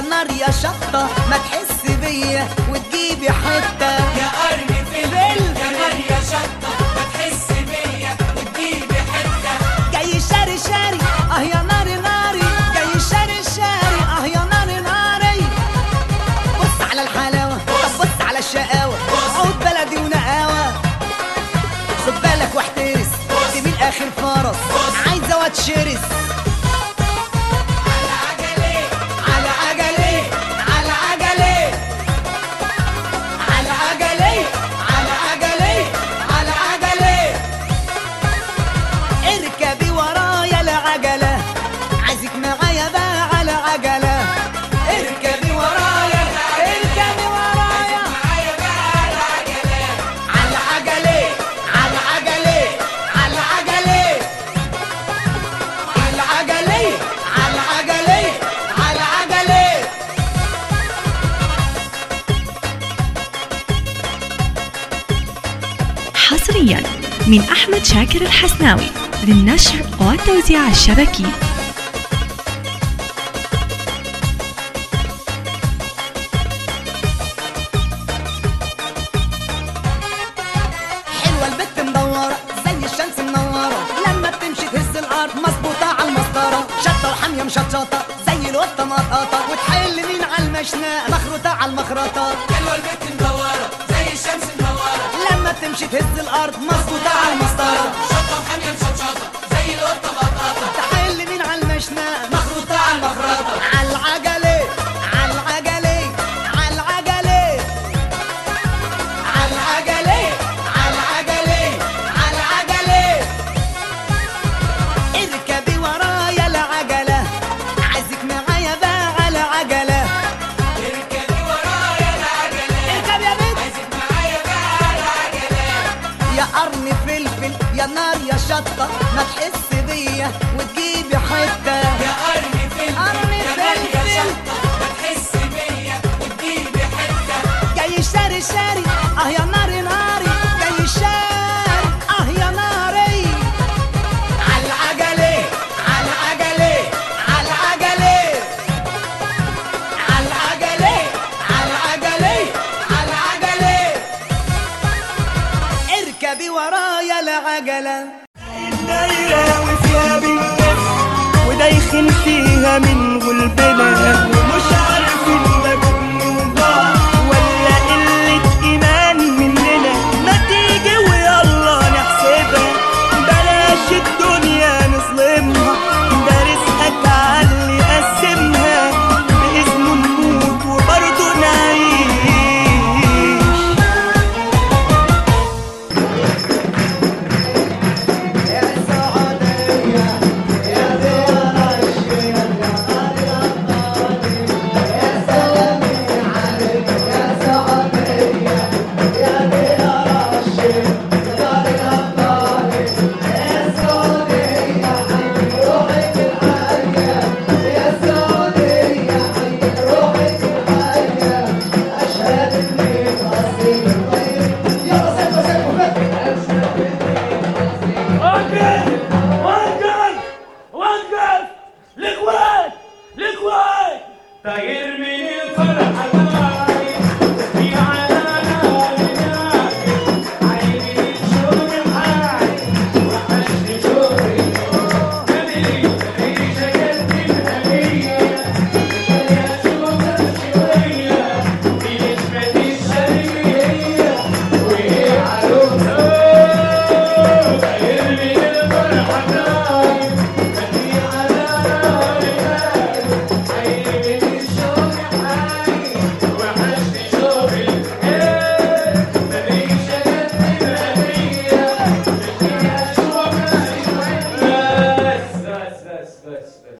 نار يا شطة ما تحس بيا وتجيبي حتة يا قرن فلفل يا نار يا شطة ما تحس بيا وتجيبي حتة جاي شاري شاري اه يا ناري ناري جاي شاري شاري اه يا ناري ناري بص على الحلاوة طب بص على الشقاوة عود بلدي ونقاوة خد بالك واحترس دي من اخر فرس عايزة واتشرس على عجلة على عجلي على عجلي على عجلي على عجلي على عجلي اركبي ورايا العجلة عايزك معايا بقى على عجلة اركبي ورايا اركبي ورايا معايا بقى على عجلة على عجلي على عجلي على عجلي على عجلي على عجلي على عجلي حصريا من أحمد شاكر الحسناوي للنشر والتوزيع الشبكي حلوة البت مدورة زي الشمس منورة لما بتمشي تهز الأرض مظبوطة على المسطرة شطة وحامية مشطشطة زي القطة مقطقطة وتحل مين على المشناق مخروطة على المخرطة حلوة البت مدورة زي الشمس منورة لما بتمشي تهز الأرض مظبوطة على المسطرة شطة وحامية مشطشطة زي القطة بطاطا تحل مين على المشناق مخروطة على المخرطة على العجلة على العجلة على العجلة على العجلة على العجلة على العجلة اركبي ورايا العجلة عايزك معايا بقى على عجلة اركبي ورايا العجلة اركب يا بنت عايزك معايا بقى على عجلة يا قرن فلفل يا نار يا شطة ما تحس بيا وتجيبي حتة يا قرن فلفل قرن يا نار يا فلفل. شطة ما تحس بيا وتجيبي حتة جاي شاري شاري اه يا ناري ناري جاي شاري اه يا ناري على العجلة على العجلة على العجلة على العجلة على العجلة على العجلة اركبي ورايا العجلة دايرة وفيها بالناس ودايخين فيها من غلبنا ومش عارفين ده جبن وضاع ولا قلة إيمان مننا ما تيجي ويلا نحسبها بلاش الدنيا نظلمها ده رزقك عاللي قسمها بإذنه نموت وبرضه نعيش وقف وقف وقف لكويت لكويت طاير من الفرحة طاير في على نارنا عيني شوف الحاي وحشني شوفي تدري تدري شكلت الهدية يا شوفك شوية في نسبة الشرقية وهي عروسة بس بس بس بس